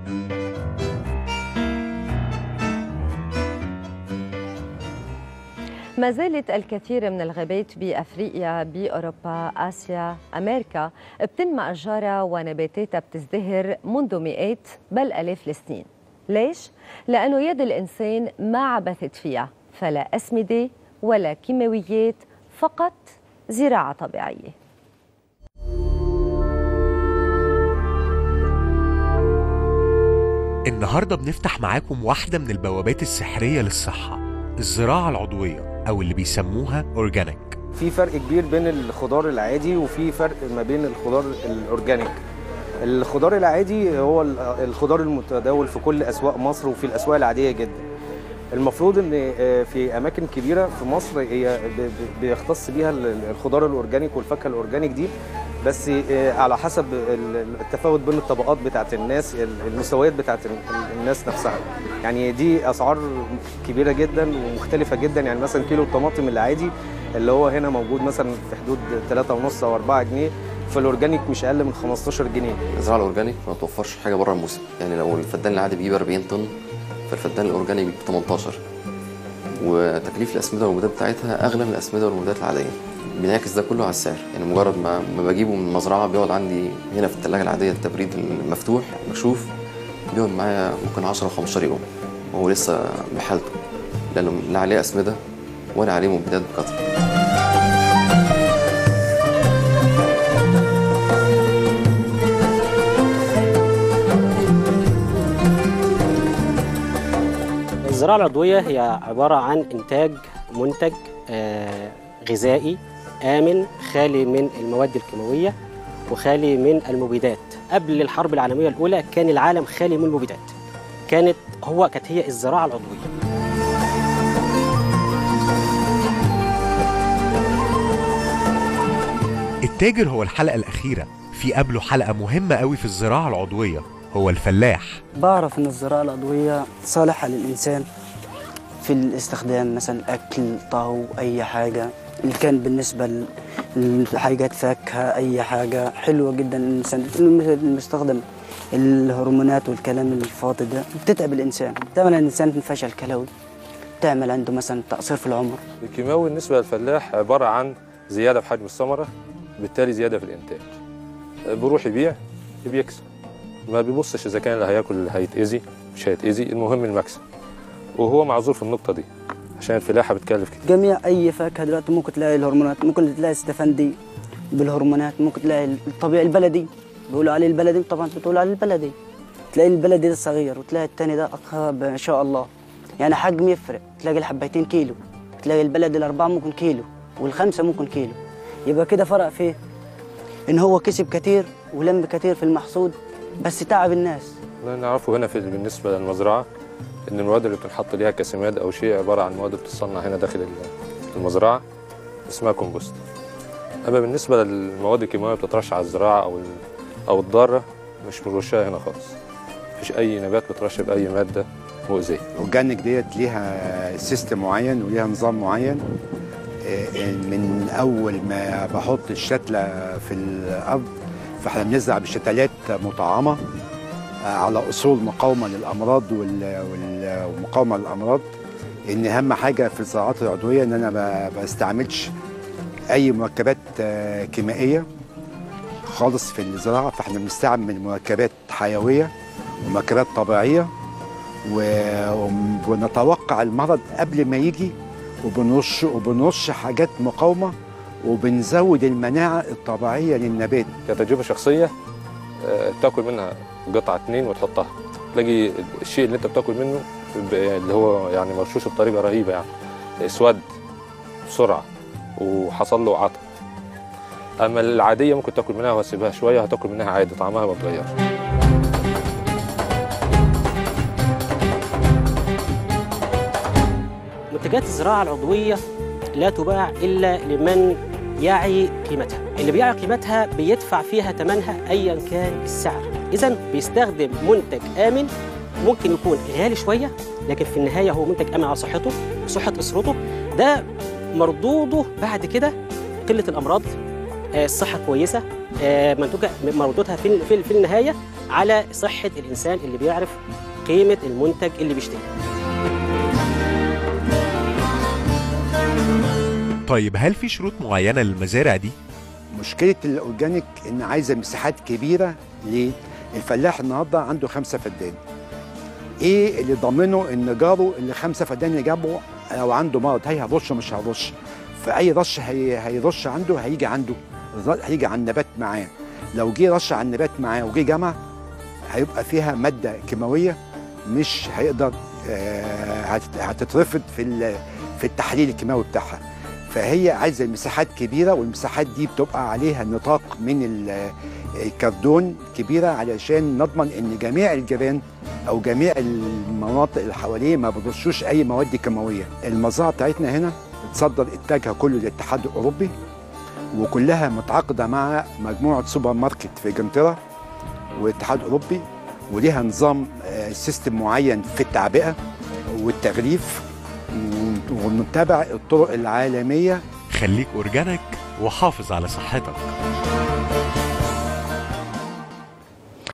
ما زالت الكثير من الغابات بافريقيا باوروبا اسيا امريكا بتنمى اشجارها ونباتاتها بتزدهر منذ مئات بل الاف السنين ليش لانه يد الانسان ما عبثت فيها فلا اسمده ولا كيماويات فقط زراعه طبيعيه النهارده بنفتح معاكم واحدة من البوابات السحرية للصحة الزراعة العضوية أو اللي بيسموها أورجانيك في فرق كبير بين الخضار العادي وفي فرق ما بين الخضار الاورجانيك الخضار العادي هو ال- الخضار المتداول في كل اسواق مصر وفي الاسواق العاديه جدا المفروض ان آه، في اماكن كبيره في مصر هي ب- ب- بيختص بيها ال- الخضار الاورجانيك والفاكهه الاورجانيك دي بس آه، على حسب ال- التفاوت بين الطبقات بتاعت الناس ال- المستويات بتاعت ال- الناس نفسها يعني دي اسعار كبيره جدا ومختلفه جدا يعني مثلا كيلو الطماطم العادي اللي هو هنا موجود مثلا في حدود 3.5 او 4 جنيه في الاورجانيك مش اقل من 15 جنيه الزراعه الاورجانيك ما توفرش حاجه بره الموسم يعني لو الفدان العادي بيجيب 40 طن فالفدان الاورجانيك بيجيب 18 وتكليف الاسمده والمبيدات بتاعتها اغلى من الاسمده والمبيدات العاديه بينعكس ده كله على السعر يعني مجرد ما ما بجيبه من المزرعه بيقعد عندي هنا في الثلاجه العاديه التبريد المفتوح مكشوف بيقعد معايا ممكن 10 15 يوم وهو لسه بحالته لا لا عليه اسمده ولا عليه مبيدات بكثره الزراعة العضوية هي عبارة عن إنتاج منتج آه، غذائي آمن خالي من المواد الكيماوية وخالي من المبيدات قبل الحرب العالمية الأولى كان العالم خالي من المبيدات كانت هو كانت هي الزراعة العضوية التاجر هو الحلقة الأخيرة في قبله حلقة مهمة قوي في الزراعة العضوية هو الفلاح بعرف ان الزراعه العضويه صالحه للانسان في الاستخدام مثلا اكل طهو اي حاجه اللي كان بالنسبه ل- لحاجات فاكهه اي حاجه حلوه جدا الانسان المستخدم الهرمونات والكلام الفاضي ده بتتعب الانسان بتعمل الانسان فشل كلوي بتعمل عنده مثلا تقصير في العمر الكيماوي بالنسبة للفلاح عبارة عن زيادة في حجم الثمرة بالتالي زيادة في الإنتاج بيروح يبيع بيكسب ما بيبصش إذا كان اللي هياكل اللي هيتأذي مش هيتأذي المهم المكسب وهو معذور في النقطة دي عشان الفلاحة بتكلف كتير جميع اي فاكهه دلوقتي ممكن تلاقي الهرمونات ممكن تلاقي استفندي بالهرمونات ممكن تلاقي الطبيعي البلدي بيقولوا عليه البلدي طبعا بتقول عليه البلدي تلاقي البلدي ده صغير وتلاقي التاني ده أخ- ما شاء الله يعني حجم يفرق تلاقي الحبيتين كيلو تلاقي البلدي الأربعة ممكن كيلو والخمسة ممكن كيلو يبقى كده فرق في إن هو كسب كتير ولم كتير في المحصول بس تعب الناس اللي نعرفه هنا في بالنسبة للمزرعة إن المواد اللي بتنحط ليها كسماد أو شيء عبارة عن مواد بتتصنع هنا داخل المزرعة اسمها كومبوست أما بالنسبة للمواد الكيماوية اللي بتترش على الزراعة أو ال- أو الضارة مش بنرشها هنا خالص مفيش أي نبات بترش بأي مادة مؤذية الاورجانيك ديت ليها سيستم معين وليها نظام معين آه، من اول ما بحط الشتله في الارض فاحنا بنزرع بشتلات مطعمه آه، على اصول مقاومه للامراض وال- وال- ومقاومه للامراض ان اهم حاجه في الزراعات العضويه ان انا ما بستعملش اي مركبات آه، كيميائيه خالص في الزراعه فاحنا بنستعمل مركبات حيويه ومركبات طبيعيه و- ونتوقع المرض قبل ما يجي وبنرش وبنرش حاجات مقاومه وبنزود المناعه الطبيعيه للنبات كتجربة شخصية آه، تاكل منها قطعة اتنين وتحطها تلاقي الشيء اللي انت بتاكل منه ب- اللي هو يعني مرشوش بطريقة رهيبة يعني اسود بسرعة وحصل له عطب اما العادية ممكن تاكل منها وهسيبها شوية هتاكل منها عادي طعمها ما بيتغيرش منتجات الزراعة العضوية لا تباع إلا لمن يعي قيمتها اللي بيعي قيمتها بيدفع فيها ثمنها أيا كان السعر إذا بيستخدم منتج آمن ممكن يكون غالي شوية لكن في النهاية هو منتج آمن على صحته وصحة أسرته ده مردوده بعد كده قلة الأمراض آه، الصحة كويسة آه، منتوجة مردودها في في في النهاية على صحه الانسان اللي بيعرف قيمه المنتج اللي بيشتريه طيب هل في شروط معينة للمزارع دي؟ مشكله الاورجانيك ان عايزه مساحات كبيره ليه؟ الفلاح النهارده عنده خمسه فدان ايه اللي ضامنه ان جاره اللي خمسه فدان اللي جابه لو عنده مرض هي هرش مش هرش فاي رش هي هيرش عنده هيجي عنده هيجي على النبات معاه لو جه رش على النبات معاه وجه جمع هيبقى فيها ماده كيماويه مش هيقدر آه، هتت- هتترفض في ال- في التحليل الكيماوي بتاعها فهي عايزه مساحات كبيره والمساحات دي بتبقى عليها نطاق من ال- الكردون كبيره علشان نضمن ان جميع الجيران او جميع المناطق اللي حواليه ما بيرشوش اي مواد كيماويه المزرعه بتاعتنا هنا بتصدر انتاجها كله للاتحاد الاوروبي وكلها متعاقده مع مجموعه سوبر ماركت في انجلترا والاتحاد الاوروبي وليها نظام آه، سيستم معين في التعبئه والتغليف ونتبع الطرق العالميه خليك أورجانيك وحافظ على صحتك